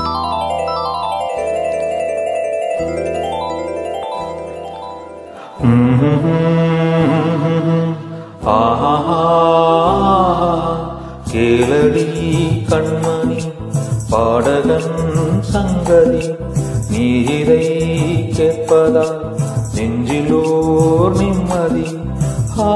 ஆஹா கேளடி கண்மணி பாடகன் சங்கதி நீ இதை கேட்பதா நெஞ்சிலோர் நிம்மதி ஆ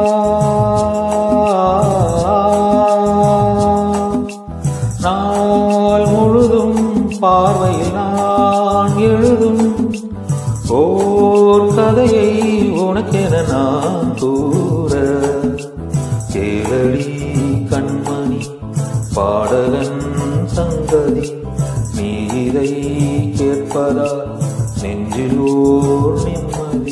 நாள் முழுதும் பார்வையில் நான் எழுதும் ஓர் கதையை உனக்கென நான் கூற கேளடி கண்மணி பாடகன் சங்கதி நீ இதை கேட்பதா நெஞ்சிலோர் நிம்மதி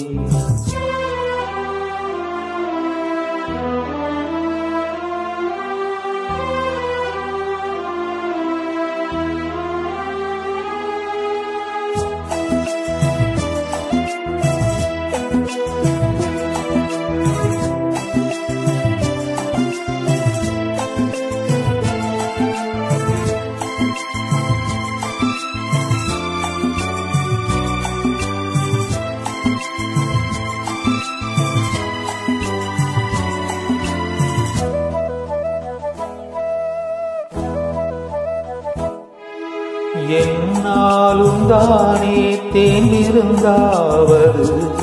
என்னாலும் தானே தேர்ந்திருந்தாவது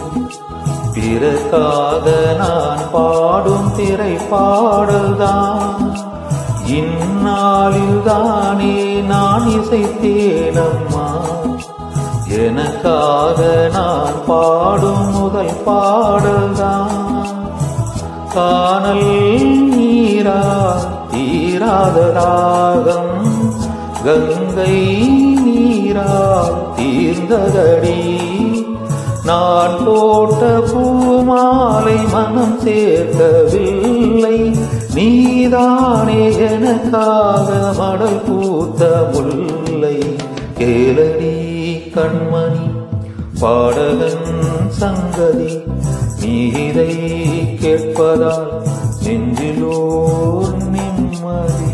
பிறக்காக நான் பாடும் திரை பாடல்தான் இந்நாளில் தானே நான் இசைத்தேனம்மா எனக்காக நான் பாடும் முதல் பாடல்தான் காணல் நீரா தீராத ராகம் கங்கை நீரா தீர்ந்ததடி நான் போட்ட பூமாலை மனம் சேர்க்கவில்லை நீதானே எனக்காக மடல் பூத்த முல்லை கேளடி கண்மணி பாடகன் சங்கதி நீரை கேட்பதால் நெஞ்சிலோர் நிம்மதி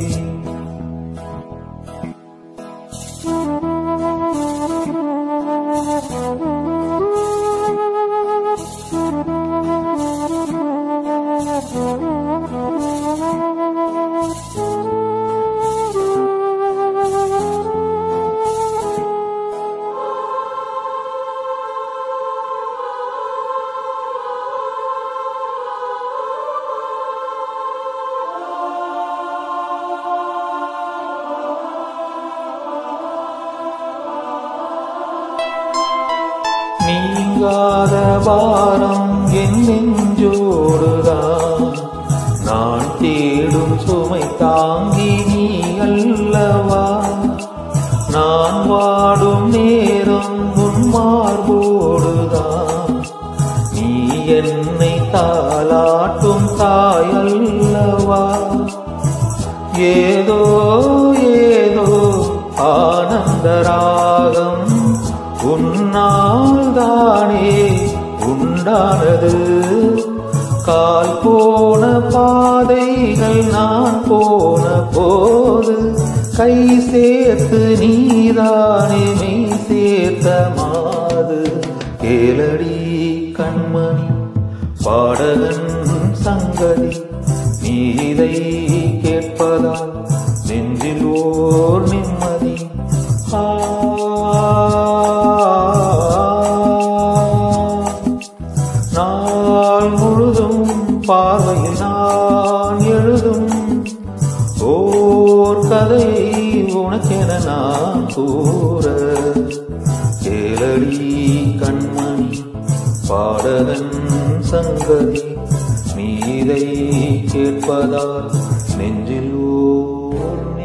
நீங்காத பாரம் என் நெஞ்சோடுதான் நான் தேடும் சுமை தாங்கி நீ அல்லவா நான் வாடும் நேரம் உன் மார்போடுதான் நீ என்னை தாளாட்டும் தாய் அல்லவா ஏதோ ஏதோ ஆனந்த ராகம் உன்னால் தானே உண்டானது கால் போன பாதைகள் நான் போன போது கை சேர்த்து நீதானே மெய் சேர்த்த மாது கேளடி கண்மணி பாடகன் சங்கதி நீதை கேட்பதால் நெஞ்சில் ஓர் நிம்மதி ஆ நாள் முழுதும் பார்வையில் நான் எழுதும் ஓர் கதையை உனக்கென நான் கூற கேளடி கண்மணி பாடகன் சங்கதி நீரை கேட்பதால் நெஞ்சில் ஓர்